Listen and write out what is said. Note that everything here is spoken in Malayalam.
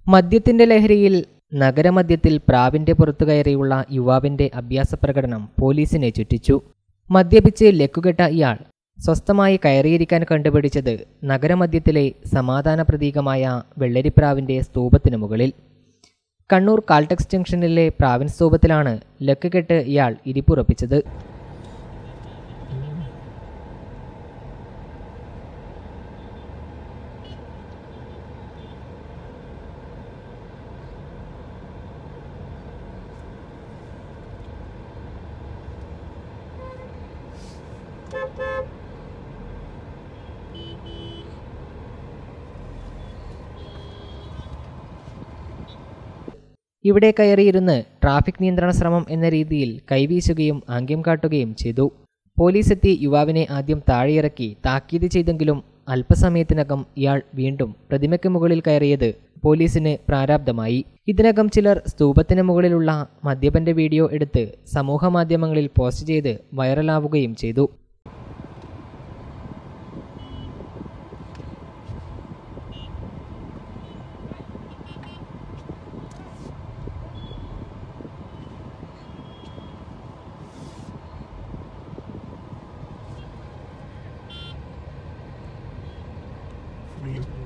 മദ്യത്തിന്റെ ലഹരിയിൽ നഗരമധ്യത്തിൽ പ്രാവിന്റെ പുറത്തു കയറിയുള്ള യുവാവിന്റെ അഭ്യാസ പ്രകടനം പോലീസിനെ ചുറ്റിച്ചു മദ്യപിച്ച് ലക്കുകെട്ട ഇയാൾ സ്വസ്ഥമായി കയറിയിരിക്കാൻ കണ്ടുപിടിച്ചത് നഗരമധ്യത്തിലെ സമാധാന പ്രതീകമായ വെള്ളരിപ്രാവിന്റെ സ്തൂപത്തിനു മുകളിൽ കണ്ണൂർ കാൾടെക്സ് ജംഗ്ഷനിലെ പ്രാവിൻ സ്തൂപത്തിലാണ് ലക്കുകെട്ട് ഇയാൾ ഇരിപ്പുറപ്പിച്ചത് ഇവിടെ കയറിയിരുന്ന് ട്രാഫിക് നിയന്ത്രണ ശ്രമം എന്ന രീതിയിൽ കൈവീശുകയും ആംഗ്യം കാട്ടുകയും ചെയ്തു പോലീസ് എത്തി യുവാവിനെ ആദ്യം താഴെയിറക്കി താക്കീത് ചെയ്തെങ്കിലും അല്പസമയത്തിനകം ഇയാൾ വീണ്ടും പ്രതിമയ്ക്ക് മുകളിൽ കയറിയത് പോലീസിന് പ്രാരാബ്ധമായി ഇതിനകം ചിലർ സ്തൂപത്തിന് മുകളിലുള്ള മദ്യപന്റെ വീഡിയോ എടുത്ത് സമൂഹമാധ്യമങ്ങളിൽ പോസ്റ്റ് ചെയ്ത് വൈറലാവുകയും ചെയ്തു Freedom.